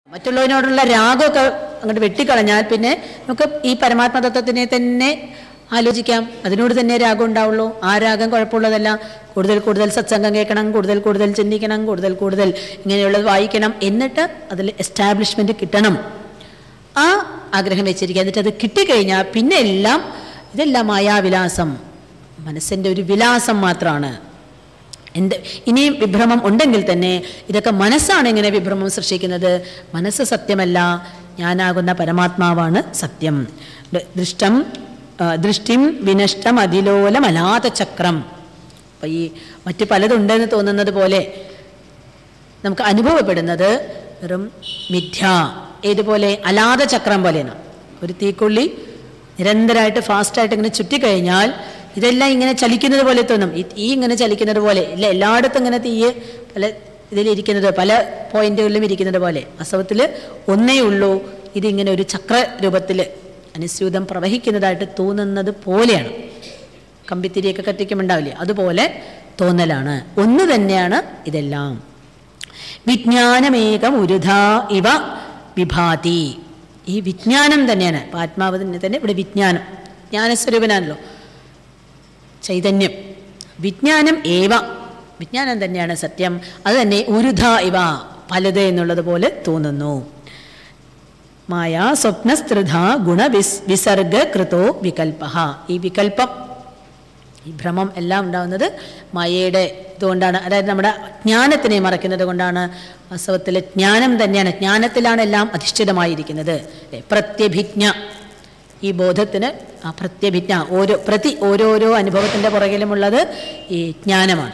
മറ്റുള്ളവരോടുള്ള രാഗമൊക്കെ അങ്ങോട്ട് വെട്ടിക്കളഞ്ഞാൽ പിന്നെ നമുക്ക് ഈ പരമാത്മ തത്വത്തിനെ തന്നെ ആലോചിക്കാം അതിനോട് തന്നെ രാഗം ഉണ്ടാവുള്ളൂ ആ രാഗം കുഴപ്പമുള്ളതല്ല കൂടുതൽ കൂടുതൽ സത്സംഗം കേൾക്കണം കൂടുതൽ കൂടുതൽ ചിന്തിക്കണം കൂടുതൽ കൂടുതൽ ഇങ്ങനെയുള്ളത് വായിക്കണം എന്നിട്ട് അതിൽ എസ്റ്റാബ്ലിഷ്മെന്റ് കിട്ടണം ആ ആഗ്രഹം വെച്ചിരിക്കുക എന്നിട്ട് അത് കിട്ടിക്കഴിഞ്ഞാൽ പിന്നെ എല്ലാം ഇതെല്ലാം മായാവിലാസം മനസ്സിൻ്റെ ഒരു വിലാസം മാത്രമാണ് എന്ത് ഇനിയും വിഭ്രമം ഉണ്ടെങ്കിൽ തന്നെ ഇതൊക്കെ മനസ്സാണ് ഇങ്ങനെ വിഭ്രമം സൃഷ്ടിക്കുന്നത് മനസ്സ് സത്യമല്ല ഞാനാകുന്ന പരമാത്മാവാണ് സത്യം ദ- ദൃഷ്ടം ആ, ദൃഷ്ടിം വിനഷ്ടം അതിലോലമലാത ചക്രം അപ്പൊ ഈ മറ്റു പലതുണ്ടെന്ന് തോന്നുന്നത് പോലെ നമുക്ക് അനുഭവപ്പെടുന്നത് വെറും മിഥ്യ ഏതുപോലെ അലാത ചക്രം പോലെയാണ് ഒരു തീക്കൊള്ളി നിരന്തരമായിട്ട് ഫാസ്റ്റായിട്ട് ഇങ്ങനെ ചുറ്റിക്കഴിഞ്ഞാൽ ഇതെല്ലാം ഇങ്ങനെ ചലിക്കുന്നത് പോലെ തോന്നും ഈ തീ ഇങ്ങനെ ചലിക്കുന്നത് പോലെ ഇല്ല എല്ലായിടത്തും ഇങ്ങനെ തീ പല ഇതിലിരിക്കുന്നത് പല പോയിന്റുകളിലും ഇരിക്കുന്നത് പോലെ വാസ്തവത്തിൽ ഒന്നേ ഉള്ളൂ ഇതിങ്ങനെ ഒരു ചക്ര രൂപത്തിൽ അനുസ്യൂതം പ്രവഹിക്കുന്നതായിട്ട് തോന്നുന്നത് പോലെയാണ് കമ്പിത്തിരിയൊക്കെ കത്തിക്കുമുണ്ടാവില്ലേ അതുപോലെ തോന്നലാണ് ഒന്ന് തന്നെയാണ് ഇതെല്ലാം വിജ്ഞാനമേകം ഉരുധ ഇവ വിഭാതി ഈ വിജ്ഞാനം തന്നെയാണ് ഇപ്പൊ ആത്മാവ് തന്നെ തന്നെ ഇവിടെ വിജ്ഞാനം ജ്ഞാനസ്വരൂപനാണല്ലോ ചൈതന്യം വിജ്ഞാനം ഏവ വിജ്ഞാനം തന്നെയാണ് സത്യം അത് തന്നെ ഉരുധ ഇവ പലത് എന്നുള്ളത് പോലെ തോന്നുന്നു മായ സ്വപ്നസ്ത്രിധ ഗുണ വിസ് വിസർഗ കൃതോ വികൽപ ഈ വികൽപ്പം ഈ ഭ്രമം എല്ലാം ഉണ്ടാകുന്നത് മായയുടെ ഇതുകൊണ്ടാണ് അതായത് നമ്മുടെ ജ്ഞാനത്തിനെ മറയ്ക്കുന്നത് കൊണ്ടാണ് വാസ്തവത്തിൽ ജ്ഞാനം തന്നെയാണ് ജ്ഞാനത്തിലാണ് എല്ലാം അധിഷ്ഠിതമായിരിക്കുന്നത് അല്ലേ? പ്രത്യഭിജ്ഞ ഈ ബോധത്തിന് ആ പ്രത്യഭിജ്ഞ ഓരോ പ്രതി ഓരോരോ അനുഭവത്തിൻ്റെ പുറകിലുമുള്ളത് ഈ ജ്ഞാനമാണ്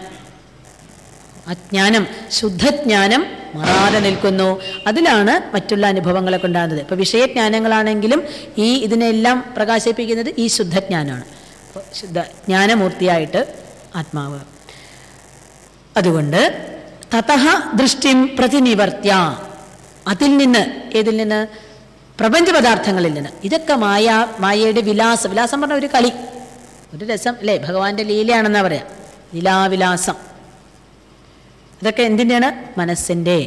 ആ ജ്ഞാനം ശുദ്ധജ്ഞാനം മാറാതെ നിൽക്കുന്നു അതിലാണ് മറ്റുള്ള അനുഭവങ്ങളൊക്കെ ഉണ്ടാകുന്നത് ഇപ്പൊ വിഷയജ്ഞാനങ്ങളാണെങ്കിലും ഈ ഇതിനെല്ലാം പ്രകാശിപ്പിക്കുന്നത് ഈ ശുദ്ധജ്ഞാനമാണ് അപ്പൊ ശുദ്ധ ജ്ഞാനമൂർത്തിയായിട്ട് ആത്മാവ് അതുകൊണ്ട് തതഹ ദൃഷ്ടിം പ്രതിനിവർത്തിയ അതിൽ നിന്ന് ഏതിൽ നിന്ന് പ്രപഞ്ച പദാർത്ഥങ്ങളിൽ നിന്ന് ഇതൊക്കെ മായ മായയുടെ വിലാസം വിലാസം പറഞ്ഞ ഒരു കളി ഒരു രസം അല്ലേ ഭഗവാന്റെ ലീലയാണെന്നാ പറയാം ലീലാവിലാസം ഇതൊക്കെ എന്തിൻ്റെയാണ് മനസ്സിൻ്റെ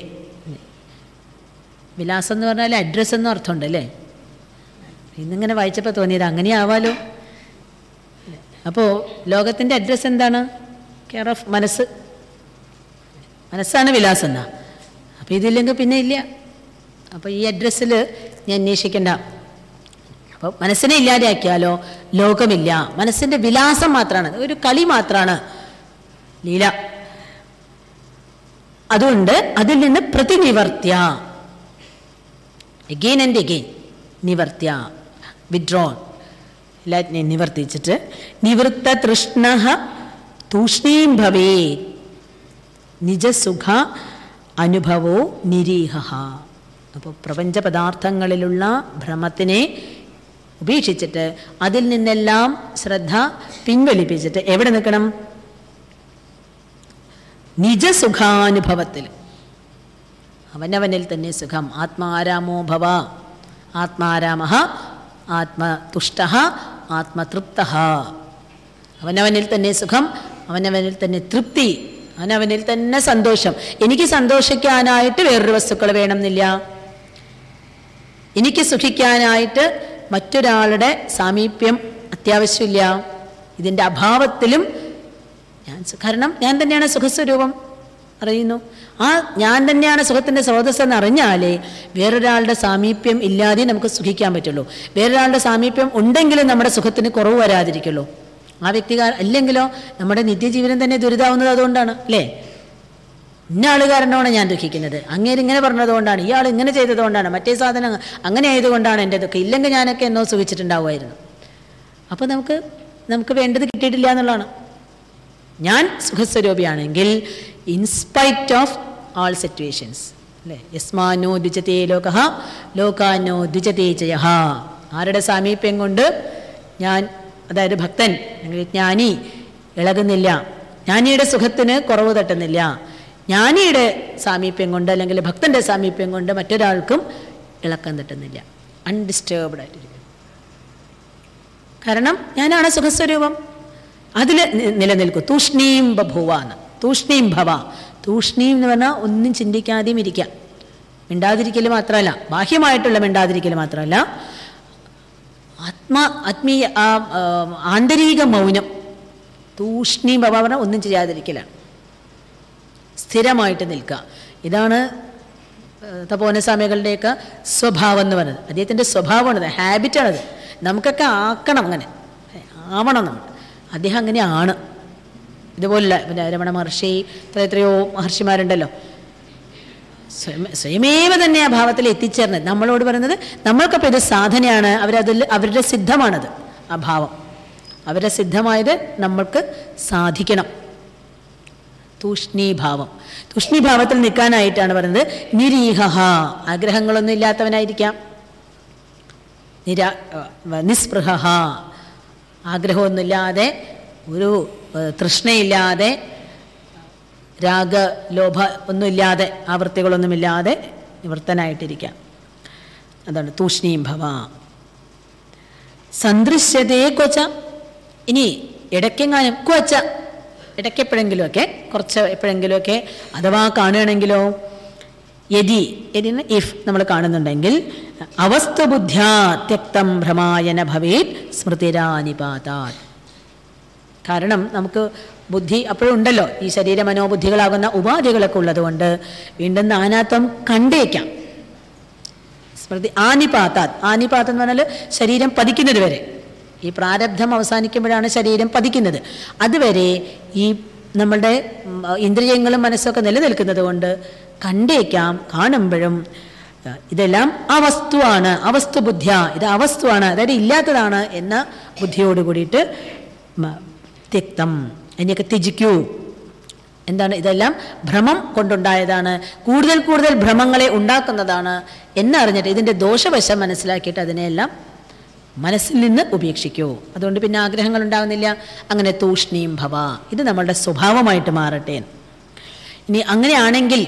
വിലാസം എന്ന് പറഞ്ഞാൽ അഡ്രസ്സ് എന്നും അർത്ഥമുണ്ട് അല്ലേ ഇന്നിങ്ങനെ വായിച്ചപ്പോൾ തോന്നിയത് അങ്ങനെ ആവാലോ അപ്പോൾ ലോകത്തിൻ്റെ അഡ്രസ്സ് എന്താണ് കെയർ ഓഫ് മനസ്സ് മനസ്സാണ് വിലാസം എന്നാ അപ്പോൾ ഇതില്ലെങ്കിൽ പിന്നെ ഇല്ല അപ്പോൾ ഈ അഡ്രസ്സിൽ ഞാൻ അന്വേഷിക്കണ്ട അപ്പോൾ മനസ്സിനെ ഇല്ലാതെയാക്കിയാലോ ലോകമില്ല മനസ്സിൻ്റെ വിലാസം മാത്രമാണ് ഒരു കളി മാത്രമാണ് ലീല അതുകൊണ്ട് അതിൽ നിന്ന് പ്രതിനിവർത്തിയ എഗെയിൻ ആൻഡ് എഗെയിൻ നിവർത്തിയ വിഡ്രോൺ എല്ലാറ്റിനെയും നിവർത്തിച്ചിട്ട് നിവൃത്ത തൃഷ്ണ തൂഷ്ണീം ഭവേ നിജസുഖ അനുഭവോ നിരീഹ അപ്പോൾ പ്രപഞ്ച പദാർത്ഥങ്ങളിലുള്ള ഭ്രമത്തിനെ ഉപേക്ഷിച്ചിട്ട് അതിൽ നിന്നെല്ലാം ശ്രദ്ധ പിൻവലിപ്പിച്ചിട്ട് എവിടെ നിൽക്കണം നിജസുഖാനുഭവത്തിൽ അവനവനിൽ തന്നെ സുഖം ആത്മാരാമോ ഭവ ആത്മാരാമ ആത്മതുഷ്ട ആത്മതൃപ്ത അവനവനിൽ തന്നെ സുഖം അവനവനിൽ തന്നെ തൃപ്തി അവനവനിൽ തന്നെ സന്തോഷം എനിക്ക് സന്തോഷിക്കാനായിട്ട് വേറൊരു വസ്തുക്കൾ വേണമെന്നില്ല എനിക്ക് സുഖിക്കാനായിട്ട് മറ്റൊരാളുടെ സാമീപ്യം അത്യാവശ്യമില്ല ഇതിൻ്റെ അഭാവത്തിലും ഞാൻ സു- കാരണം ഞാൻ തന്നെയാണ് സുഖസ്വരൂപം അറിയുന്നു ആ ഞാൻ തന്നെയാണ് സുഖത്തിൻ്റെ സ്രോതസ് എന്ന് അറിഞ്ഞാലേ വേറൊരാളുടെ സാമീപ്യം ഇല്ലാതെ നമുക്ക് സുഖിക്കാൻ പറ്റുള്ളൂ വേറൊരാളുടെ സാമീപ്യം ഉണ്ടെങ്കിലും നമ്മുടെ സുഖത്തിന് കുറവ് വരാതിരിക്കുള്ളൂ ആ വ്യക്തികാർ അല്ലെങ്കിലോ നമ്മുടെ നിത്യജീവനം തന്നെ ദുരിതാവുന്നത് അതുകൊണ്ടാണ് അല്ലേ ഇന്ന ആള് കാരണമാണ് ഞാൻ ദുഃഖിക്കുന്നത് അങ്ങേര് ഇങ്ങനെ പറഞ്ഞതുകൊണ്ടാണ് ഇയാൾ ഇങ്ങനെ ചെയ്തതുകൊണ്ടാണ് മറ്റേ സാധനം അങ്ങനെ ആയതുകൊണ്ടാണ് എൻ്റെ ദുഃഖം ഇല്ലെങ്കിൽ ഞാനൊക്കെ എന്നോ സുഖിച്ചിട്ടുണ്ടാവുമായിരുന്നു അപ്പോൾ നമുക്ക് നമുക്ക് വേണ്ടത് കിട്ടിയിട്ടില്ല എന്നുള്ളതാണ് ഞാൻ സുഖസ്വരൂപിയാണെങ്കിൽ ഇൻസ്പൈറ്റ് ഓഫ് ആൾ സിറ്റുവേഷൻസ് അല്ലേ യസ്മാനോ ദ്വിജതേ ലോക ലോകാനോ ദ്വിജതേ ജയ ആരുടെ സാമീപ്യം കൊണ്ട് ഞാൻ അതായത് ഭക്തൻ അല്ലെങ്കിൽ ജ്ഞാനി ഇളകുന്നില്ല ജ്ഞാനിയുടെ സുഖത്തിന് കുറവ് തട്ടുന്നില്ല ജ്ഞാനിയുടെ സാമീപ്യം കൊണ്ട് അല്ലെങ്കിൽ ഭക്തന്റെ സാമീപ്യം കൊണ്ട് മറ്റൊരാൾക്കും ഇളക്കം തട്ടുന്നില്ല അൺഡിസ്റ്റേബ്ഡ് ആയിട്ടിരിക്കും കാരണം ഞാനാണ് സുഖസ്വരൂപം അതിൽ നിലനിൽക്കും തൂഷ്ണീം ബഭുവ എന്ന് തൂഷ്ണീം ഭവ തൂഷ്ണീം എന്ന് പറഞ്ഞാൽ ഒന്നും ചിന്തിക്കാതെയും ഇരിക്കാം മിണ്ടാതിരിക്കൽ മാത്രമല്ല ബാഹ്യമായിട്ടുള്ള മിണ്ടാതിരിക്കൽ മാത്രമല്ല ആത്മാ ആത്മീയ ആ ആ, ആന്തരിക മൗനം തൂഷ്ണീം ഭവ പറഞ്ഞാൽ ഒന്നും ചെയ്യാതിരിക്കലാണ് സ്ഥിരമായിട്ട് നിൽക്കുക ഇതാണ് ഏഹ്, തപോനസ്വാമികളുടെയൊക്കെ സ്വഭാവം എന്ന് പറയുന്നത് അദ്ദേഹത്തിൻ്റെ സ്വഭാവമാണത് ഹാബിറ്റാണത് നമുക്കൊക്കെ ആക്കണം അങ്ങനെ ഏ, ആവണം നമ്മൾ അദ്ദേഹം അങ്ങനെയാണ് ഇതുപോലുള്ള പിന്നെ രമണ മഹർഷി എത്ര എത്രയോ മഹർഷിമാരുണ്ടല്ലോ സ്വയം സ്വയമേവ തന്നെ ആ ഭാവത്തിൽ എത്തിച്ചേർന്നത് നമ്മളോട് പറയുന്നത് നമ്മൾക്കപ്പോൾ ഇത് സാധനയാണ് അവരതിൽ അവരുടെ സിദ്ധമാണത് ആ ഭാവം അവരുടെ സിദ്ധമായത് നമ്മൾക്ക് സാധിക്കണം തൂഷ്ണീഭാവം തൂഷ്ണീഭാവത്തിൽ നിൽക്കാനായിട്ടാണ് പറയുന്നത് നിരീഹ ആഗ്രഹങ്ങളൊന്നും ഇല്ലാത്തവനായിരിക്കാം നിരാ ഏഹ് നിസ്പൃഹ ആഗ്രഹമൊന്നുമില്ലാതെ ഒരു ഏഹ് തൃഷ്ണയില്ലാതെ രാഗ ലോഭ ഒന്നുമില്ലാതെ ആവൃത്തികളൊന്നുമില്ലാതെ നിവൃത്തനായിട്ടിരിക്കാം അതാണ് തൂഷ്ണീം ഭവ സന്ദൃശ്യതേ കൊച്ച ഇനി ഇടയ്ക്കെങ്ങാനും കൊച്ച ഇടയ്ക്കെപ്പോഴെങ്കിലുമൊക്കെ കുറച്ച് എപ്പോഴെങ്കിലുമൊക്കെ അഥവാ കാണുകയാണെങ്കിലോ യതി യതിന് ഇഫ് നമ്മൾ കാണുന്നുണ്ടെങ്കിൽ അവസ്തുബുദ്ധ്യാ ത്യക്തം ഭ്രമായന ഭവേത് സ്മൃതിരാനിപാതാത് കാരണം നമുക്ക് ബുദ്ധി അപ്പോഴും ഉണ്ടല്ലോ ഈ ശരീര മനോബുദ്ധികളാകുന്ന ഉപാധികളൊക്കെ ഉള്ളതുകൊണ്ട് വീണ്ടും നാനാത്വം കണ്ടേക്കാം സ്മൃതി ആനിപാത്താത് ആനിപാത്ത് എന്ന് പറഞ്ഞാൽ ശരീരം പതിക്കുന്നത് വരെ ഈ പ്രാരബ്ധം അവസാനിക്കുമ്പോഴാണ് ശരീരം പതിക്കുന്നത് അതുവരെ ഈ നമ്മളുടെ ഉം, ഇന്ദ്രിയങ്ങളും മനസ്സൊക്കെ നിലനിൽക്കുന്നത് കൊണ്ട് കണ്ടേക്കാം കാണുമ്പോഴും അഹ് ഇതെല്ലാം അവസ്തുവാണ് അവസ്തു ബുദ്ധിയ ഇത് അവസ്തുവാണ് അതായത് ഇല്ലാത്തതാണ് എന്ന ബുദ്ധിയോട് കൂടിയിട്ട് മ- തിക്തം അതിനെയൊക്കെ ത്യജിക്കൂ എന്താണ് ഇതെല്ലാം ഭ്രമം കൊണ്ടുണ്ടായതാണ് കൂടുതൽ കൂടുതൽ ഭ്രമങ്ങളെ ഉണ്ടാക്കുന്നതാണ് എന്നറിഞ്ഞിട്ട് ഇതിൻ്റെ ദോഷവശം മനസ്സിലാക്കിയിട്ട് അതിനെയെല്ലാം മനസ്സിൽ നിന്ന് ഉപേക്ഷിക്കൂ അതുകൊണ്ട് പിന്നെ ആഗ്രഹങ്ങൾ ഉണ്ടാകുന്നില്ല അങ്ങനെ തൂഷ്ണീം ഭവ ഇത് നമ്മളുടെ സ്വഭാവമായിട്ട് മാറട്ടെ ഇനി അങ്ങനെയാണെങ്കിൽ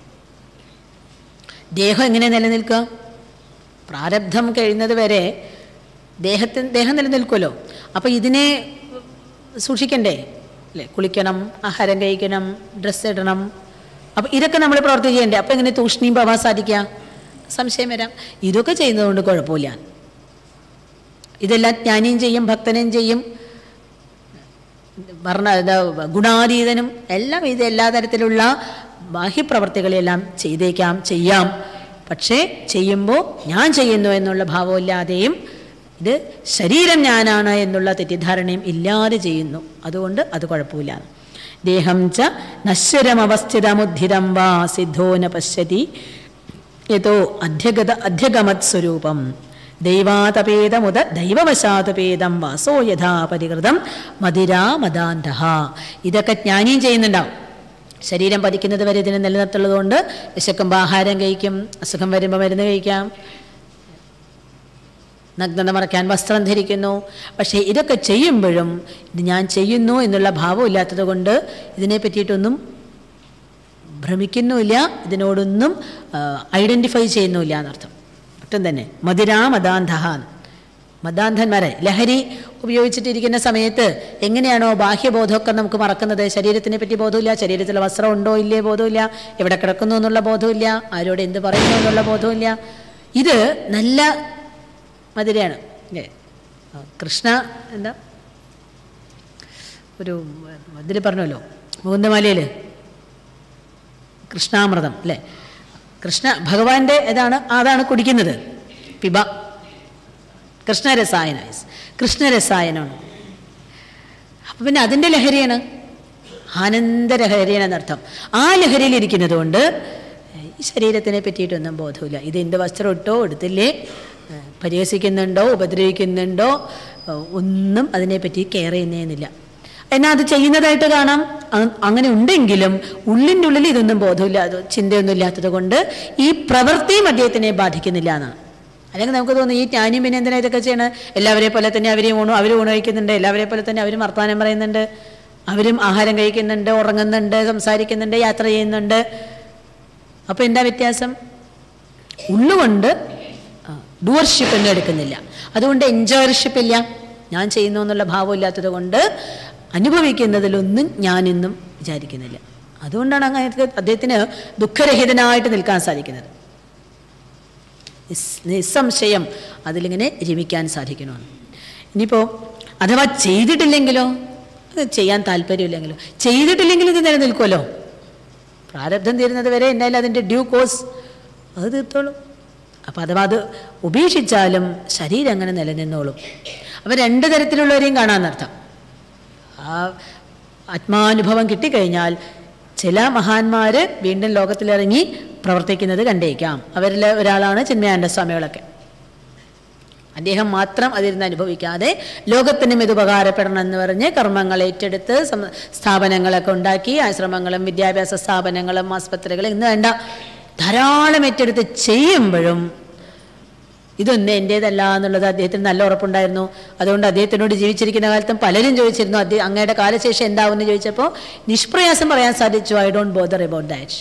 ദേഹം എങ്ങനെ നിലനിൽക്കുക പ്രാരബ്ധം കഴിയുന്നത് വരെ ദേഹത്തിന് ദേഹം നിലനിൽക്കുമല്ലോ അപ്പോൾ ഇതിനെ സൂക്ഷിക്കണ്ടേ അല്ലേ കുളിക്കണം ആഹാരം കഴിക്കണം ഡ്രസ്സ് ഇടണം അപ്പോൾ ഇതൊക്കെ നമ്മൾ പ്രവർത്തി ചെയ്യണ്ടേ അപ്പോൾ എങ്ങനെ തൂഷ്ണീം ഭവാൻ സാധിക്കുക സംശയം വരാം ഇതൊക്കെ ചെയ്യുന്നതുകൊണ്ട് കുഴപ്പമില്ല ഇതെല്ലാം ജ്ഞാനിയും ചെയ്യും ഭക്തനും ചെയ്യും വർണ്ണ ഇത് ഗുണാതീതനും എല്ലാം ഇത് എല്ലാ തരത്തിലുള്ള ബാഹ്യപ്രവർത്തികളെല്ലാം ചെയ്തേക്കാം ചെയ്യാം പക്ഷേ ചെയ്യുമ്പോൾ ഞാൻ ചെയ്യുന്നു എന്നുള്ള ഭാവമില്ലാതെയും ഇത് ശരീരം ഞാനാണ് എന്നുള്ള തെറ്റിദ്ധാരണയും ഇല്ലാതെ ചെയ്യുന്നു അതുകൊണ്ട് അത് കുഴപ്പമില്ല ദേഹം ച നശ്വരമവസ്ഥിതമുദ്ധിതം വാ സിദ്ധോ ന പശ്യതി യതോ അധ്യഗത അധ്യഗമത് സ്വരൂപം ദൈവാതപേതമുത ദൈവവശാതപേതം വാസോ യഥാ പരികൃതം മതിരാ മദാന്ധ ഇതൊക്കെ ജ്ഞാനിയും ചെയ്യുന്നുണ്ടാവും ശരീരം പതിക്കുന്നത് വരെ ഇതിനെ നിലനിർത്തുള്ളതുകൊണ്ട് വിശക്കുമ്പോൾ ആഹാരം കഴിക്കും അസുഖം വരുമ്പോൾ മരുന്ന് കഴിക്കാം നഗ്നത മറയ്ക്കാൻ വസ്ത്രം ധരിക്കുന്നു പക്ഷേ ഇതൊക്കെ ചെയ്യുമ്പോഴും ഇത് ഞാൻ ചെയ്യുന്നു എന്നുള്ള ഭാവം ഇല്ലാത്തത് കൊണ്ട് ഇതിനെ പറ്റിയിട്ടൊന്നും ഭ്രമിക്കുന്നുമില്ല ഇതിനോടൊന്നും ഐഡൻറ്റിഫൈ ചെയ്യുന്നുമില്ല എന്നർത്ഥം ഒട്ടും തന്നെ മധുരാ മദാന്ധ മദാന്ധന്മാരെ ലഹരി ഉപയോഗിച്ചിട്ടിരിക്കുന്ന സമയത്ത് എങ്ങനെയാണോ ബാഹ്യബോധമൊക്കെ നമുക്ക് മറക്കുന്നത് ശരീരത്തിനെ പറ്റി ബോധമില്ല ശരീരത്തിൽ വസ്ത്രം ഉണ്ടോ ഇല്ലേ ബോധമില്ല എവിടെ കിടക്കുന്നു എന്നുള്ള ബോധമില്ല ആരോട് എന്ത് പറയുന്നു എന്നുള്ള ബോധമില്ല ഇത് നല്ല മധുരയാണ് ഇല്ലേ? ആ, കൃഷ്ണ എന്താ ഒരു ഇതിൽ പറഞ്ഞല്ലോ മുകുന്ദമാലയിൽ കൃഷ്ണാമൃതം അല്ലേ കൃഷ്ണ ഭഗവാന്റെ ഇതാണ് അതാണ് കുടിക്കുന്നത് പിബ കൃഷ്ണരസായന കൃഷ്ണരസായനമാണ് അപ്പം പിന്നെ അതിൻ്റെ ലഹരിയാണ് ആനന്ദലഹരിയാണ് എന്നർത്ഥം ആ ലഹരിയിൽ ഇരിക്കുന്നത് കൊണ്ട് ഈ ശരീരത്തിനെ പറ്റിയിട്ടൊന്നും ബോധമില്ല ഇത് എൻ്റെ വസ്ത്രം ഇട്ടോ എടുത്തില്ലേ ഏഹ് പരിഹസിക്കുന്നുണ്ടോ ഉപദ്രവിക്കുന്നുണ്ടോ ഏഹ് ഒന്നും അതിനെപ്പറ്റി കെയർ ചെയ്യുന്നേന്നില്ല എന്നാൽ അത് ചെയ്യുന്നതായിട്ട് കാണാം അ- അങ്ങനെ ഉണ്ടെങ്കിലും ഉള്ളിൻ്റെ ഉള്ളിൽ ഇതൊന്നും ബോധമില്ല അത് ചിന്തയൊന്നും ഇല്ലാത്തത് കൊണ്ട് ഈ പ്രവൃത്തിയും അദ്ദേഹത്തിനെ ബാധിക്കുന്നില്ല എന്നാണ് അല്ലെങ്കിൽ നമുക്ക് തോന്നുന്നു ഈ ജ്ഞാനിയും പിന്നെ എന്തിനാ ഇതൊക്കെ ചെയ്യണത് എല്ലാവരെ പോലെ തന്നെ അവരെയും ഊണു അവർ ഊണ് കഴിക്കുന്നുണ്ട് എല്ലാവരെ പോലെ തന്നെ അവരും വർത്തമാനം പറയുന്നുണ്ട് അവരും ആഹാരം കഴിക്കുന്നുണ്ട് ഉറങ്ങുന്നുണ്ട് സംസാരിക്കുന്നുണ്ട് യാത്ര ചെയ്യുന്നുണ്ട് അപ്പോൾ എന്താ വ്യത്യാസം ഉള്ളുകൊണ്ട് ഡുവർഷിപ്പ് ഒന്നും എടുക്കുന്നില്ല അതുകൊണ്ട് എൻജോയർഷിപ്പ് ഇല്ല ഞാൻ ചെയ്യുന്നു എന്നുള്ള ഭാവം ഇല്ലാത്തത് കൊണ്ട് അനുഭവിക്കുന്നതിലൊന്നും ഞാനിന്നും വിചാരിക്കുന്നില്ല അതുകൊണ്ടാണ് അങ്ങനെ അദ്ദേഹത്തിന് ദുഃഖരഹിതനായിട്ട് നിൽക്കാൻ സാധിക്കുന്നത് നിസ് നിസ്സംശയം അതിലിങ്ങനെ രമിക്കാൻ സാധിക്കണമെന്ന് ഇനിയിപ്പോൾ അഥവാ ചെയ്തിട്ടില്ലെങ്കിലോ അത് ചെയ്യാൻ താല്പര്യമില്ലെങ്കിലോ ചെയ്തിട്ടില്ലെങ്കിലും ഇത് നിലനിൽക്കുമല്ലോ പ്രാരബ്ധം തീരുന്നത് വരെ എന്നാലും അതിൻ്റെ ഡ്യൂ കോസ് അത് തീർത്തോളും അപ്പം അഥവാ അത് ഉപേക്ഷിച്ചാലും ശരീരം അങ്ങനെ നിലനിന്നോളും അപ്പം രണ്ട് തരത്തിലുള്ളവരെയും കാണാമെന്നർത്ഥം ആ ആത്മാനുഭവം കിട്ടിക്കഴിഞ്ഞാൽ ചില മഹാന്മാർ വീണ്ടും ലോകത്തിലിറങ്ങി പ്രവർത്തിക്കുന്നത് കണ്ടേക്കാം അവരിൽ ഒരാളാണ് ചിന്മയാനന്ദ സ്വാമികളൊക്കെ അദ്ദേഹം മാത്രം അതിരുന്ന് അനുഭവിക്കാതെ ലോകത്തിനും ഇത് ഉപകാരപ്പെടണം എന്ന് പറഞ്ഞ് കർമ്മങ്ങൾ ഏറ്റെടുത്ത് സം- സ്ഥാപനങ്ങളൊക്കെ ഉണ്ടാക്കി ആശ്രമങ്ങളും വിദ്യാഭ്യാസ സ്ഥാപനങ്ങളും ആസ്പത്രികളും ഇന്ന് വേണ്ട ധാരാളം ഏറ്റെടുത്ത് ചെയ്യുമ്പോഴും ഇതൊന്നും എൻ്റേതല്ല എന്നുള്ളത് അദ്ദേഹത്തിന് നല്ല ഉറപ്പുണ്ടായിരുന്നു അതുകൊണ്ട് അദ്ദേഹത്തിനോട് ജീവിച്ചിരിക്കുന്ന കാലത്തും പലരും ചോദിച്ചിരുന്നു അദ്ദേഹം അങ്ങയുടെ കാലശേഷം എന്താവുമെന്ന് ചോദിച്ചപ്പോൾ നിഷ്പ്രയാസം പറയാൻ സാധിച്ചു I don't bother about that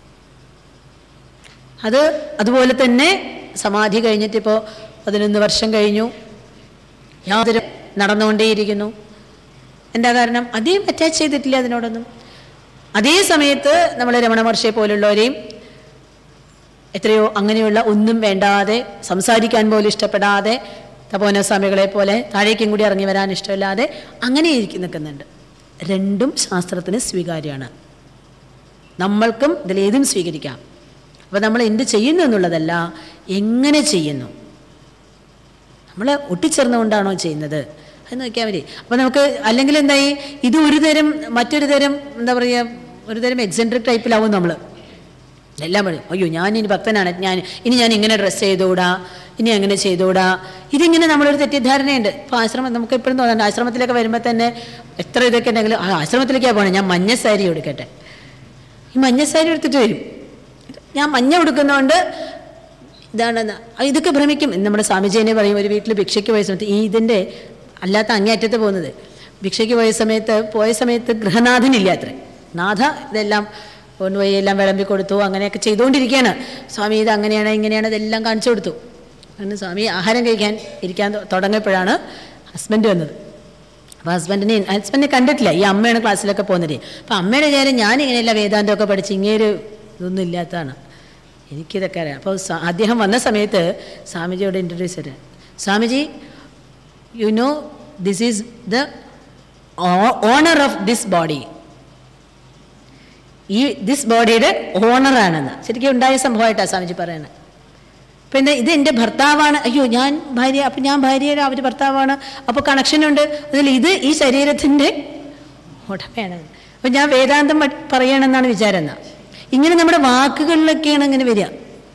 അത് അതുപോലെ തന്നെ സമാധി കഴിഞ്ഞിട്ടിപ്പോൾ പതിനൊന്ന് വർഷം കഴിഞ്ഞു യാതൊരു നടന്നുകൊണ്ടേയിരിക്കുന്നു എന്താ കാരണം അദ്ദേഹം അറ്റാച്ച് ചെയ്തിട്ടില്ല അതിനോടൊന്നും അതേ സമയത്ത് നമ്മൾ രമണ മഹർഷിയെ പോലുള്ളവരെയും എത്രയോ അങ്ങനെയുള്ള ഒന്നും വേണ്ടാതെ സംസാരിക്കാൻ പോലും ഇഷ്ടപ്പെടാതെ തപോന സ്വാമികളെ പോലെ താഴേക്കും കൂടി ഇറങ്ങി വരാൻ ഇഷ്ടമില്ലാതെ അങ്ങനെ ഇരിക്കും നിൽക്കുന്നുണ്ട് രണ്ടും ശാസ്ത്രത്തിന് സ്വീകാര്യമാണ് നമ്മൾക്കും ഇതിലേതും സ്വീകരിക്കാം അപ്പോൾ നമ്മൾ എന്ത് ചെയ്യുന്നു എന്നുള്ളതല്ല എങ്ങനെ ചെയ്യുന്നു നമ്മൾ ഒട്ടിച്ചേർന്നുകൊണ്ടാണോ ചെയ്യുന്നത് അത് നോക്കിയാൽ മതി അപ്പോൾ നമുക്ക് അല്ലെങ്കിൽ എന്തായി ഇത് ഒരു തരം മറ്റൊരു തരം എന്താ പറയുക ഒരു തരം എക്സെൻട്രിക് ടൈപ്പിലാവും നമ്മൾ എല്ലാം പറയും അയ്യോ ഞാൻ ഇനി ഭക്തനാണ് ഞാൻ ഇനി ഞാൻ ഇങ്ങനെ ഡ്രസ്സ് ചെയ്തുകൂടാ ഇനി അങ്ങനെ ചെയ്തുകൂടാ ഇതിങ്ങനെ നമ്മളൊരു തെറ്റിദ്ധാരണയുണ്ട് ഇപ്പോൾ ആശ്രമം നമുക്ക് എപ്പോഴും തോന്നുന്നുണ്ട് ആശ്രമത്തിലൊക്കെ വരുമ്പോൾ തന്നെ എത്ര ഇതൊക്കെ ഉണ്ടെങ്കിലും ആ ആശ്രമത്തിലേക്കാണ് പോകണം ഞാൻ മഞ്ഞ സാരി എടുക്കട്ടെ ഈ മഞ്ഞ സാരി എടുത്തിട്ട് വരും ഞാൻ മഞ്ഞ ഉടുക്കുന്നതുകൊണ്ട് ഇതാണെന്ന് ആ, ഇതൊക്കെ ഭ്രമിക്കും നമ്മുടെ സ്വാമിജീനെ പറയും ഒരു വീട്ടിൽ ഭിക്ഷയ്ക്ക് പോയ സമയത്ത് ഈ ഇതിൻ്റെ അല്ലാത്ത അങ്ങേയറ്റത്ത് പോകുന്നത് ഭിക്ഷയ്ക്ക് പോയ സമയത്ത് പോയ സമയത്ത് ഗൃഹനാഥനില്ല അത്രേ നാഥ ഇതെല്ലാം കൊണ്ടുപോയി എല്ലാം വിളമ്പി കൊടുത്തു അങ്ങനെയൊക്കെ ചെയ്തുകൊണ്ടിരിക്കുകയാണ് സ്വാമി ഇത് അങ്ങനെയാണ് ഇങ്ങനെയാണ് ഇതെല്ലാം കാണിച്ചു കൊടുത്തു അങ്ങനെ സ്വാമി ആഹാരം കഴിക്കാൻ ഇരിക്കാൻ തൊ- തുടങ്ങിയപ്പോഴാണ് ഹസ്ബൻഡ് വന്നത് അപ്പോൾ ഹസ്ബൻഡിനെ ഹസ്ബൻഡിനെ കണ്ടിട്ടില്ല ഈ അമ്മയാണ് ക്ലാസ്സിലൊക്കെ പോകുന്നത് അപ്പോൾ അമ്മയുടെ കാര്യം ഞാൻ ഇങ്ങനെയല്ല വേദാന്തമൊക്കെ പഠിച്ച് ഇങ്ങേര് ഇതൊന്നും ഇല്ലാത്തതാണ് എനിക്കിതൊക്കെ അറിയാം അപ്പോൾ സ്വാ- അദ്ദേഹം വന്ന സമയത്ത് സ്വാമിജിയോട് ഇൻട്രൊഡ്യൂസ് ചെയ്ത് Swamiji you know this is the owner of this body ഈ ദിസ് ബോഡിയുടെ ഓണറാണെന്ന് ശരിക്കും ഉണ്ടായ സംഭവമായിട്ടാണ് സ്വാമിജി പറയുന്നത് പിന്നെ ഇത് എൻ്റെ ഭർത്താവാണ് അയ്യോ ഞാൻ ഭാര്യ അപ്പം ഞാൻ ഭാര്യയുടെ അവർ ഭർത്താവാണ് അപ്പോൾ കണക്ഷനുണ്ട് അതിൽ ഇത് ഈ ശരീരത്തിൻ്റെ ഉടമയാണ് അപ്പം ഞാൻ വേദാന്തം പഠി- പറയണമെന്നാണ് വിചാരം എന്നാ ഇങ്ങനെ നമ്മുടെ വാക്കുകളിലൊക്കെയാണ് ഇങ്ങനെ വരിക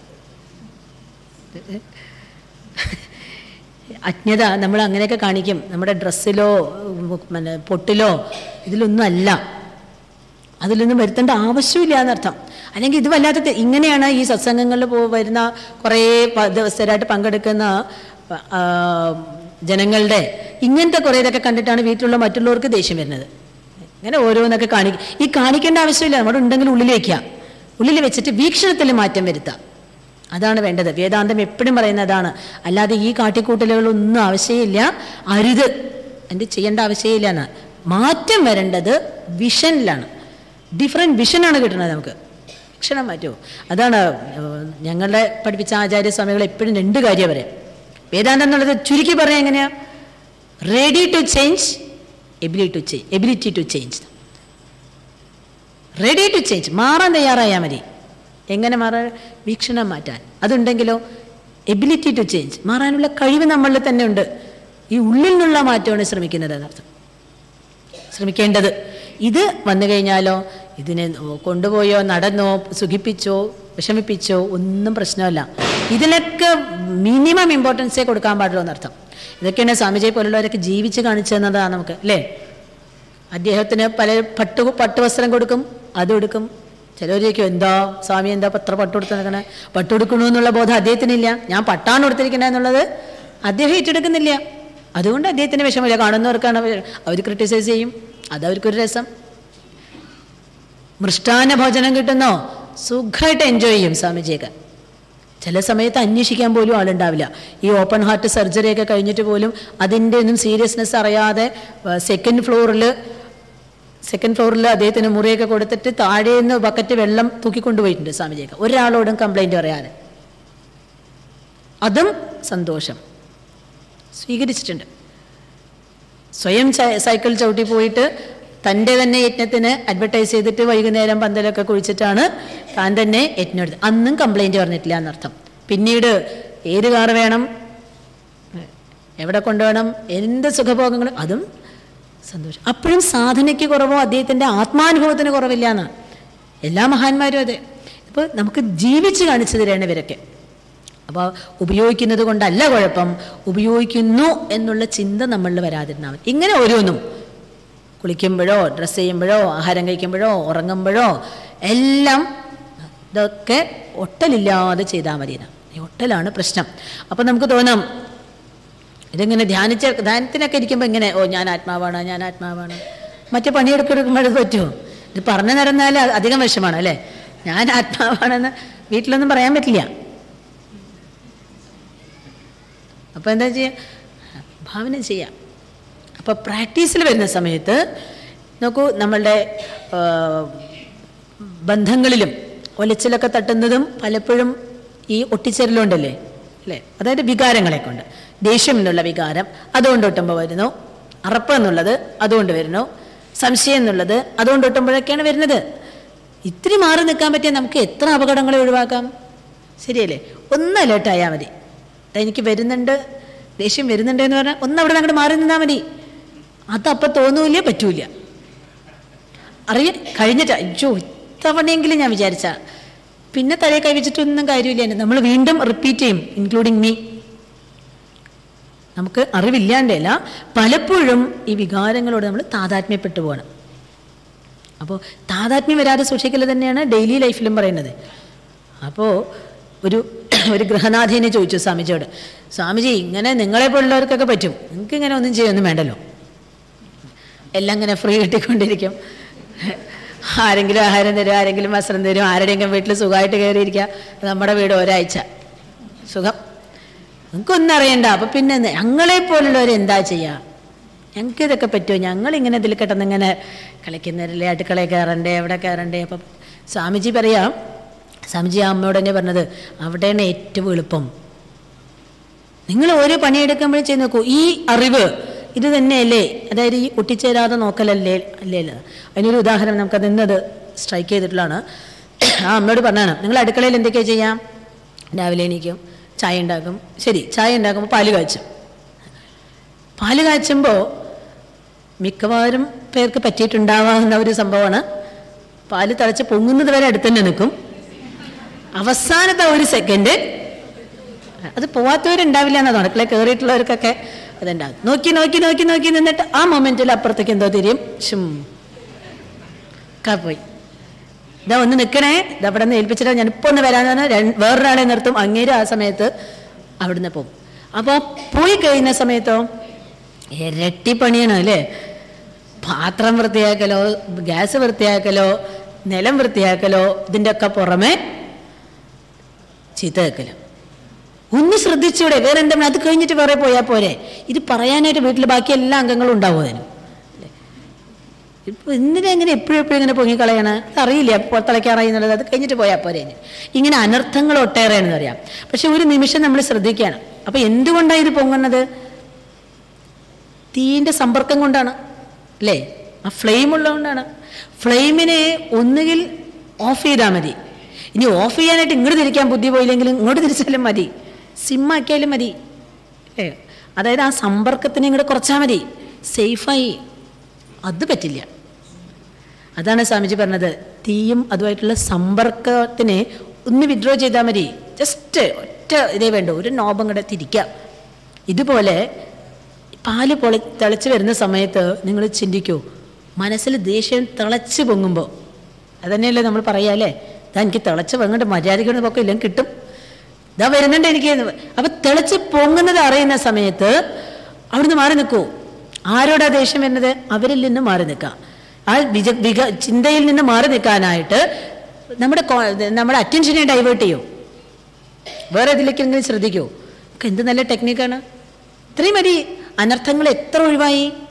അജ്ഞത നമ്മൾ അങ്ങനെയൊക്കെ കാണിക്കും നമ്മുടെ ഡ്രസ്സിലോ പിന്നെ പൊട്ടിലോ ഇതിലൊന്നും അല്ല അതിലൊന്നും വരുത്തേണ്ട ആവശ്യമില്ല എന്നർത്ഥം അല്ലെങ്കിൽ ഇത് വല്ലാത്ത തെ- ഇങ്ങനെയാണ് ഈ സത്സംഗങ്ങളിൽ പോ വരുന്ന കുറേ പ- ദിവസരായിട്ട് പങ്കെടുക്കുന്ന ആ, ജനങ്ങളുടെ ഇങ്ങനത്തെ കുറേ ഇതൊക്കെ കണ്ടിട്ടാണ് വീട്ടിലുള്ള മറ്റുള്ളവർക്ക് ദേഷ്യം വരുന്നത് ഇങ്ങനെ ഓരോന്നൊക്കെ കാണിക്കും ഈ കാണിക്കേണ്ട ആവശ്യമില്ല നമ്മുടെ ഉണ്ടെങ്കിൽ ഉള്ളിൽ വയ്ക്കുക ഉള്ളിൽ വെച്ചിട്ട് വീക്ഷണത്തിൽ മാറ്റം വരുത്താം അതാണ് വേണ്ടത് വേദാന്തം എപ്പോഴും പറയുന്നത് അതാണ് അല്ലാതെ ഈ കാട്ടിക്കൂട്ടലുകളൊന്നും ആവശ്യമില്ല അരുത് എൻ്റെ ചെയ്യേണ്ട ആവശ്യമില്ല എന്ന് മാറ്റം വരേണ്ടത് വിഷനിലാണ് ഡിഫറെൻറ്റ് വിഷനാണ് കിട്ടുന്നത് നമുക്ക് വീക്ഷണം മാറ്റുമോ അതാണ് ഏഹ്, ഞങ്ങളെ പഠിപ്പിച്ച ആചാര്യസ്വാമികൾ എപ്പോഴും രണ്ട് കാര്യം പറയാം വേദാന്തം എന്നുള്ളത് ചുരുക്കി പറയാൻ എങ്ങനെയാ ready to change ability to change ability to change ready to change മാറാൻ തയ്യാറായാൽ മതി എങ്ങനെ മാറാൻ വീക്ഷണം മാറ്റാൻ അതുണ്ടെങ്കിലോ എബിലിറ്റി ടു ചേഞ്ച് മാറാനുള്ള കഴിവ് നമ്മളിൽ തന്നെ ഉണ്ട് ഈ ഉള്ളിൽ നിന്നുള്ള മാറ്റമാണ് ശ്രമിക്കുന്നത് എന്നർത്ഥം ശ്രമിക്കേണ്ടത് ഇത് വന്നു കഴിഞ്ഞാലോ ഇതിനെ കൊണ്ടുപോയോ നടന്നോ സുഖിപ്പിച്ചോ വിഷമിപ്പിച്ചോ ഒന്നും പ്രശ്നമല്ല ഇതിനൊക്കെ മിനിമം ഇമ്പോർട്ടൻസേ കൊടുക്കാൻ പാടുള്ളൂ എന്നർത്ഥം ഇതൊക്കെയാണ് സ്വാമിജിയെ പോലുള്ളവരൊക്കെ ജീവിച്ച് കാണിച്ചു തന്നതാണ് നമുക്ക് അല്ലേ അദ്ദേഹത്തിന് പല പട്ടു പട്ടുവസ്ത്രം കൊടുക്കും അത് കൊടുക്കും ചിലർ ചോദിക്കും എന്താ സ്വാമി എന്താ പത്ര പട്ട് കൊടുത്ത് നടക്കണേ പട്ട് കൊടുക്കണു എന്നുള്ള ബോധം അദ്ദേഹത്തിനില്ല ഞാൻ പട്ടാണ് കൊടുത്തിരിക്കണേ എന്നുള്ളത് അദ്ദേഹം ഏറ്റെടുക്കുന്നില്ല അതുകൊണ്ട് അദ്ദേഹത്തിന് വിഷമമില്ല കാണുന്നവർക്കാണ് അവർ ക്രിട്ടിസൈസ് ചെയ്യും അതവർക്കൊരു രസം മൃഷ്ടാന ഭോജനം കിട്ടുന്നോ സുഖമായിട്ട് എൻജോയ് ചെയ്യും സ്വാമിജിയൊക്കെ ചില സമയത്ത് അന്വേഷിക്കാൻ പോലും ആളുണ്ടാവില്ല ഈ ഓപ്പൺ ഹാർട്ട് സർജറി ഒക്കെ കഴിഞ്ഞിട്ട് പോലും അതിൻ്റെ ഒന്നും സീരിയസ്നെസ് അറിയാതെ സെക്കൻഡ് ഫ്ലോറിൽ സെക്കൻഡ് ഫ്ലോറിൽ അദ്ദേഹത്തിന് മുറിയൊക്കെ കൊടുത്തിട്ട് താഴെ നിന്ന് ബക്കറ്റ് വെള്ളം തൂക്കിക്കൊണ്ടുപോയിട്ടുണ്ട് സ്വാമിജിയൊക്കെ ഒരാളോടും കംപ്ലൈൻറ്റ് പറയാതെ അതും സന്തോഷം സ്വീകരിച്ചിട്ടുണ്ട് സ്വയം ച- സൈക്കിൾ ചവിട്ടി പോയിട്ട് തൻ്റെ തന്നെ യജ്ഞത്തിന് അഡ്വർടൈസ് ചെയ്തിട്ട് വൈകുന്നേരം പന്തലൊക്കെ കുഴിച്ചിട്ടാണ് താൻ തന്നെ യജ്ഞം എടുത്തത് അന്നും കംപ്ലൈൻറ്റ് പറഞ്ഞിട്ടില്ല എന്നർത്ഥം പിന്നീട് ഏത് കാർ വേണം എവിടെ കൊണ്ടുവേണം എന്ത് സുഖഭോഗങ്ങളും അതും സന്തോഷം അപ്പോഴും സാധനയ്ക്ക് കുറവോ അദ്ദേഹത്തിൻ്റെ ആത്മാനുഭവത്തിന് കുറവില്ല എന്ന് എല്ലാ മഹാന്മാരും അതെ ഇപ്പോൾ നമുക്ക് ജീവിച്ച് കാണിച്ചു തരാണ് ഇവരൊക്കെ അപ്പോൾ ഉപയോഗിക്കുന്നത് കൊണ്ടല്ല കുഴപ്പം ഉപയോഗിക്കുന്നു എന്നുള്ള ചിന്ത നമ്മളിൽ വരാതിരുന്നാൽ മതി ഇങ്ങനെ ഓരോന്നും കുളിക്കുമ്പോഴോ ഡ്രസ്സ് ചെയ്യുമ്പോഴോ ആഹാരം കഴിക്കുമ്പോഴോ ഉറങ്ങുമ്പോഴോ എല്ലാം ഇതൊക്കെ ഒട്ടലില്ലാതെ ചെയ്താൽ മതി എന്നാ. ഈ ഒട്ടലാണ് പ്രശ്നം അപ്പം നമുക്ക് തോന്നാം ഇതിങ്ങനെ ധ്യാനിച്ച ധ്യാനത്തിനൊക്കെ ഇരിക്കുമ്പോൾ ഇങ്ങനെ ഓ ഞാൻ ആത്മാവാണ് ഞാൻ ആത്മാവാണ് മറ്റു പണിയെടുക്കെടുക്കുമ്പോൾ അത് പറ്റുമോ ഇത് പറഞ്ഞു നടന്നാൽ അധികം വിഷമാണ് അല്ലേ ഞാൻ ആത്മാവാണെന്ന് വീട്ടിലൊന്നും പറയാൻ പറ്റില്ല അപ്പോൾ എന്താ ചെയ്യുക ഭാവന ചെയ്യാം അപ്പോൾ പ്രാക്ടീസിൽ വരുന്ന സമയത്ത് നോക്കൂ നമ്മളുടെ ആ, ബന്ധങ്ങളിലും ഒലച്ചിലൊക്കെ തട്ടുന്നതും പലപ്പോഴും ഈ ഒട്ടിച്ചേരലുണ്ടല്ലേ അല്ലേ അതായത് വികാരങ്ങളെ കൊണ്ട് ദേഷ്യം എന്നുള്ള വികാരം അതുകൊണ്ട് ഒട്ടുമ്പോൾ വരുന്നു അറപ്പ് എന്നുള്ളത് അതുകൊണ്ട് വരുന്നു സംശയം എന്നുള്ളത് അതുകൊണ്ട് ഒട്ടുമ്പോഴൊക്കെയാണ് വരുന്നത് ഇത്തിരി മാറി നിൽക്കാൻ പറ്റിയ നമുക്ക് എത്ര അപകടങ്ങളെ ഒഴിവാക്കാം ശരിയല്ലേ ഒന്ന് അലേർട്ടായാൽ മതി ദാ എനിക്ക് വരുന്നുണ്ട് ദേഷ്യം വരുന്നുണ്ട് എന്ന് പറഞ്ഞാൽ ഒന്ന് അവിടെ അങ്ങോട്ട് മാറി നിന്നാൽ മതി അതപ്പം തോന്നൂല്ല പറ്റൂല അറിയാൻ കഴിഞ്ഞിട്ട് അയ്യോ ഇത്തവണയെങ്കിലും ഞാൻ വിചാരിച്ച പിന്നെ തലയെ കൈവച്ചിട്ടൊന്നും കാര്യമില്ല എൻ്റെ നമ്മൾ വീണ്ടും റിപ്പീറ്റ് ചെയ്യും ഇൻക്ലൂഡിങ് മീ നമുക്ക് അറിവില്ലാണ്ടല്ല പലപ്പോഴും ഈ വികാരങ്ങളോട് നമ്മൾ താതാത്മ്യപ്പെട്ടു പോകണം അപ്പോൾ താതാത്മ്യം വരാതെ സൂക്ഷിക്കൽ തന്നെയാണ് ഡെയിലി ലൈഫിലും പറയുന്നത് അപ്പോൾ ഒരു ഒരു ഗൃഹനാഥിനെ ചോദിച്ചു സ്വാമിജിയോട് സ്വാമിജി ഇങ്ങനെ നിങ്ങളെ പോലുള്ളവർക്കൊക്കെ പറ്റും നിങ്ങൾക്ക് ഇങ്ങനെ ഒന്നും ചെയ്യൊന്നും വേണ്ടല്ലോ എല്ലാം ഇങ്ങനെ ഫ്രീ കിട്ടിക്കൊണ്ടിരിക്കും ആരെങ്കിലും ആഹാരം തരും ആരെങ്കിലും വസ്ത്രം തരും ആരുടെയെങ്കിലും വീട്ടിൽ സുഖമായിട്ട് കയറിയിരിക്കുക നമ്മുടെ വീട് ഒരാഴ്ച സുഖം നിങ്ങൾക്കൊന്നും അറിയണ്ട അപ്പം പിന്നെ ഞങ്ങളെ പോലുള്ളവർ എന്താ ചെയ്യുക ഞങ്ങൾക്ക് ഇതൊക്കെ പറ്റുമോ ഞങ്ങളിങ്ങനെ ഇതിൽ കിടന്ന് ഇങ്ങനെ കളിക്കുന്നവരല്ലേ അടുക്കളയിൽ കയറണ്ടേ എവിടെ കയറണ്ടേ അപ്പം സ്വാമിജി പറയാം സ്വാമിജി ആ അമ്മയോട് തന്നെ പറഞ്ഞത് അവിടെയാണ് ഏറ്റവും എളുപ്പം നിങ്ങൾ ഓരോ പണിയെടുക്കുമ്പോഴും ചെയ്ത് നോക്കൂ ഈ അറിവ് ഇത് തന്നെയല്ലേ അതായത് ഈ ഒട്ടിച്ചേരാതെ നോക്കലല്ലേ അല്ലേ അല്ലേ? അതിനൊരു ഉദാഹരണം നമുക്കത് ഇന്നത് സ്ട്രൈക്ക് ചെയ്തിട്ടുള്ളതാണ് ആ അമ്മയോട് പറഞ്ഞാണ് നിങ്ങൾ അടുക്കളയിൽ എന്തൊക്കെയാണ് ചെയ്യാം രാവിലെ എണീക്കും ചായ ഉണ്ടാക്കും ശരി ചായ ഉണ്ടാക്കുമ്പോൾ പാല് കാച്ചും പാല് കാച്ചുമ്പോൾ മിക്കവാറും പേർക്ക് പറ്റിയിട്ടുണ്ടാവാവുന്ന ഒരു സംഭവമാണ് പാല് തിളച്ച് പൊങ്ങുന്നത് വരെ അടുത്ത് തന്നെ നിൽക്കും അവസാനത്തെ ഒരു സെക്കൻഡ് അത് പോവാത്തവരുണ്ടാവില്ല എന്നാണ് അടുക്കള കയറിയിട്ടുള്ളവർക്കൊക്കെ അതുണ്ടാകും നോക്കി നോക്കി നോക്കി നോക്കി നിന്നിട്ട് ആ മൊമെന്റിൽ അപ്പുറത്തേക്ക് എന്തോ തിരിയും ഷും കാ പോയി ഇതാ ഒന്ന് നിൽക്കണേ ഇത് അവിടെ നിന്ന് ഏൽപ്പിച്ചിട്ട് ഞാനിപ്പോൾ ഒന്ന് വരാനാണ് രണ്ട് വേറൊരാളെ നിർത്തും അങ്ങേരും ആ സമയത്ത് അവിടുന്ന് പോകും അപ്പോൾ പോയി കഴിയുന്ന സമയത്തോ ഇരട്ടി പണിയാണ് അല്ലേ പാത്രം വൃത്തിയാക്കലോ ഗ്യാസ് വൃത്തിയാക്കലോ നിലം വൃത്തിയാക്കലോ ഇതിൻ്റെ ഒക്കെ പുറമെ ചീത്ത വെക്കലും ഒന്ന് ശ്രദ്ധിച്ചൂടെ വേറെ എന്താ അത് കഴിഞ്ഞിട്ട് വേറെ പോയാൽ പോരെ ഇത് പറയാനായിട്ട് വീട്ടിൽ ബാക്കി എല്ലാ അംഗങ്ങളും ഉണ്ടാവും അതിന് ഇപ്പൊ എന്തിനാ ഇങ്ങനെ എപ്പോഴും എപ്പോഴും ഇങ്ങനെ പൊങ്ങിക്കളയണ അറിയില്ല പുറത്തിളയ്ക്കാറായി എന്നുള്ളത് അത് കഴിഞ്ഞിട്ട് പോയാൽ പോരെ ഇനി. ഇങ്ങനെ അനർത്ഥങ്ങൾ ഒട്ടേറെയാണെന്ന് അറിയാം പക്ഷെ ഒരു നിമിഷം നമ്മൾ ശ്രദ്ധിക്കുകയാണ് അപ്പൊ എന്തുകൊണ്ടാണ് ഇത് പൊങ്ങുന്നത് തീൻ്റെ സമ്പർക്കം കൊണ്ടാണ് അല്ലേ ആ ഫ്ലെയിം ഉള്ളതുകൊണ്ടാണ് ഫ്ലെയിമിനെ ഒന്നുകിൽ ഓഫ് ചെയ്താൽ മതി ഇനി ഓഫ് ചെയ്യാനായിട്ട് ഇങ്ങോട്ട് തിരിക്കാൻ ബുദ്ധി പോയില്ലെങ്കിലും ഇങ്ങോട്ട് തിരിച്ചാലും മതി സിമ്മാക്കിയാലും മതി അല്ലേ അതായത് ആ സമ്പർക്കത്തിനെ ഇങ്ങോട്ട് കുറച്ചാൽ മതി സേഫായി അത് പറ്റില്ല അതാണ് സ്വാമിജി പറഞ്ഞത് തീയും അതുമായിട്ടുള്ള സമ്പർക്കത്തിനെ ഒന്ന് വിഡ്രോ ചെയ്താൽ മതി ജസ്റ്റ് ഒറ്റ ഇതേ വേണ്ട ഒരു നോബം കൂടെ തിരിക്കാം ഇതുപോലെ പാല് പൊളി തിളച്ച് വരുന്ന സമയത്ത് നിങ്ങൾ ചിന്തിക്കൂ മനസ്സിൽ ദേഷ്യം തിളച്ച് പൊങ്ങുമ്പോൾ അതന്നെയല്ലേ നമ്മൾ പറയാ അല്ലേ ഇതാ എനിക്ക് തിളച്ച് പൊങ്ങേണ്ട മര്യാദയ്ക്കൊന്നും പൊക്കം ഇല്ലെങ്കിൽ കിട്ടും ഇതാ വരുന്നുണ്ട് എനിക്ക് എന്ന് അപ്പൊ തിളച്ച് പൊങ്ങുന്നത് അറിയുന്ന സമയത്ത് അവിടുന്ന് മാറി നിൽക്കൂ ആരോടാ ദേഷ്യം വരുന്നത് അവരിൽ നിന്ന് മാറി നിൽക്കാം ആ വിജ വിക ചിന്തയിൽ നിന്ന് മാറി നിൽക്കാനായിട്ട് നമ്മുടെ കോ- നമ്മുടെ അറ്റൻഷനെ ഡൈവേർട്ട് ചെയ്യൂ വേറെ ഇതിലേക്കെങ്കിലും ശ്രദ്ധിക്കൂ ഒക്കെ എന്ത് നല്ല ടെക്നിക്കാണ് ഇത്രയും മതി അനർത്ഥങ്ങൾ എത്ര ഒഴിവായി